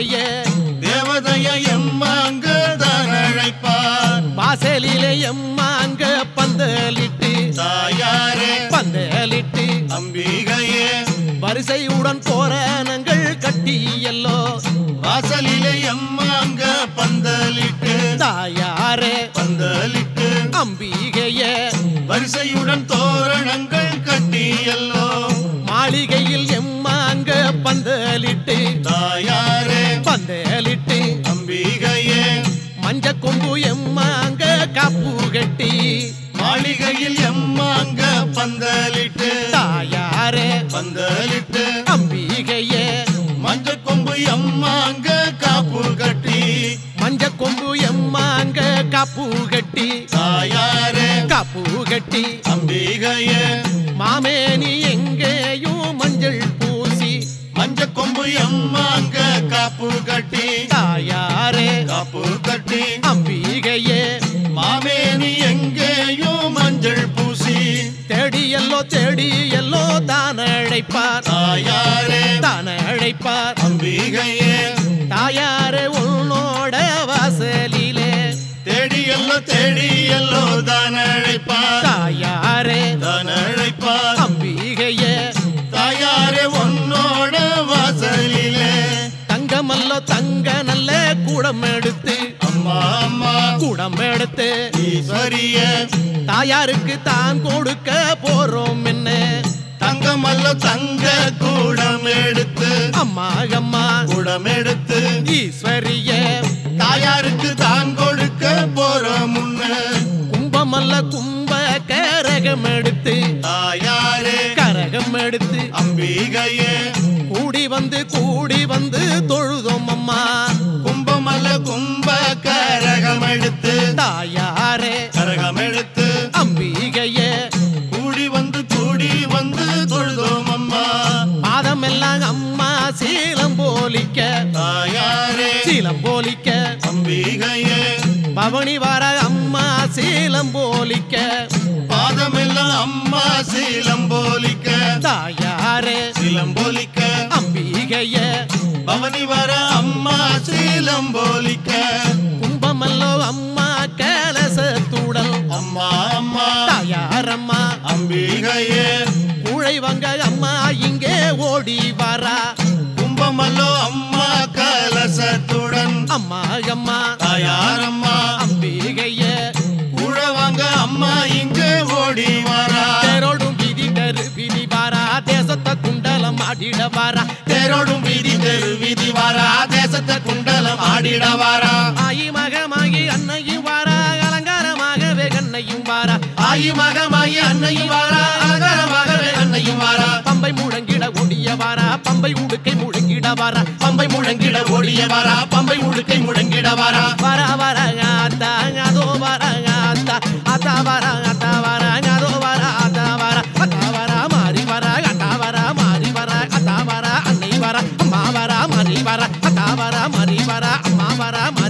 அம்பிகையே தேவதைய எம்மாங்க தான் அழைப்பார் வாசலிலே எம்மாங்க பந்தலிட்டு தாயாரே பந்தலிட்டு அம்பிகையே வரிசையுடன் தோரணங்கள் கட்டி எல்லோ வாசலிலே எம்மாங்க பந்தலிட்டு தாயாரே பந்தலிட்டு அம்பிகையே வரிசையுடன் தோரணங்கள் கட்டி எல்லோ மாளிகையில் எம்மாங்க பந்தலிட்டு தாயாரே பந்தலிட்டு அம்பிகையே மஞ்ச கொம்பு எம்மாங்க காப்பு கட்டி மாளிகையில் எம்மாங்க பந்தலிட்டு தாயாரே பந்தலிட்டு அம்பிகையே மஞ்சள் கொம்பு எம்மாங்க காப்பு கட்டி மஞ்ச கொம்பு எம்மாங்க காப்பு கட்டி தாயாரே காப்பு கட்டி அம்பிகையே மாமேனி எங்கேயும் மஞ்சள் பூசி மஞ்சள் கொம்பு எம்மாங்க காப்பு கட்டி தாயாரே காப்பு கட்டி அம்பிகையே மாமேனி எங்கேயும் மஞ்சள் பூசி தேடி எல்லோ தேடி எல்லோ தான அழைப்பார் தாயாரே தான அழைப்பார் அம்பிகையே தாயாரே உன்னோட வாசலிலே தேடி எல்லோ தேடி எல்லோ தான் அழைப்பார் தாயாரே தான் அழைப்பார் அம்பிகையே தாயாரே உன்னோட வாசலிலே தங்கமல்ல தங்க நல்ல கூடம் எடுத்து அம்மா அம்மா கூடம் எடுத்து ஈஸ்வரிய தாயாருக்கு தான் கொடுக்க போறோம் என்ன தங்கமல்ல தங்க கூடம் எடுத்து அம்மா அம்மா கூடம் எடுத்து ஈஸ்வரிய தாயாருக்கு தான் கொடுக்க போற முன்ன கும்பமல்ல கும்ப கரகம் எடுத்து தாயாரே கரகம் எடுத்து அம்பிகையே கூடி வந்து கூடி வந்து தொழுதோம் அம்மா கும்பமல்ல கும்ப கரகம் எடுத்து தாயாரே கரகம் எடுத்து அம்பிகையே கூடி வந்து கூடி வந்து தொழுதோம் அம்மா பாதமெல்லாம் அம்மா சீலம் போலிக்க தாயாரே சீலம் போலிக்க அம்பிகையே பவனி வர அம்மா சீலம் போலிக்க பாதமெல்லாம் அம்மா சீலம்போலிக்க தாயாரே சீலம்போலிக்க அம்பிகையே பவனி வர அம்மா சீலம்போலிக்க கும்பமல்லோ அம்மா கலசத்துடல் அம்மா அம்மா தாயாரம்மா அம்பிகையே கூழை வங்க அம்மா இங்கே ஓடி வரா கும்பமல்லோ அம்மா கலசத்துடன் அம்மா அம்மா தாயாரம்மா அம்பிகையே உழவாங்க அம்மா இங்கே ஓடி வரா தேரோடும் விதி தரு விதி வாரா தேசத்தை குண்டலம் ஆடிட வாரா தேரோடும் வீதி தெரு வீதி வாரா தேசத்தை குண்டலம் ஆடிட வாரா ஆயி மகமாகி அன்னையும் வாரா அலங்காரமாகவே கண்ணையும் வாரா ஆயி மகமாயி அன்னையும் வாரா அலங்காரமாகவே அன்னையும் வாரா பம்பை முழங்கிட ஒடிய வாரா பம்பை உடுக்கை முழங்கிட வாரா பம்பை முழங்கிட ஓடிய வாரா பம்பை உடுக்கை முழங்கிட வாரா வர வர ஆத்தா அதோ வர ஆத்தா அத்தா வர அத்தா வர அதோ வர அத்தா வர அத்தா வர மாறி வர அத்தா வர மாறி வர அத்தா வர அன்னை வர அம்மா வர மாறி வர அத்தா வர மாறி வர அம்மா வர மாறி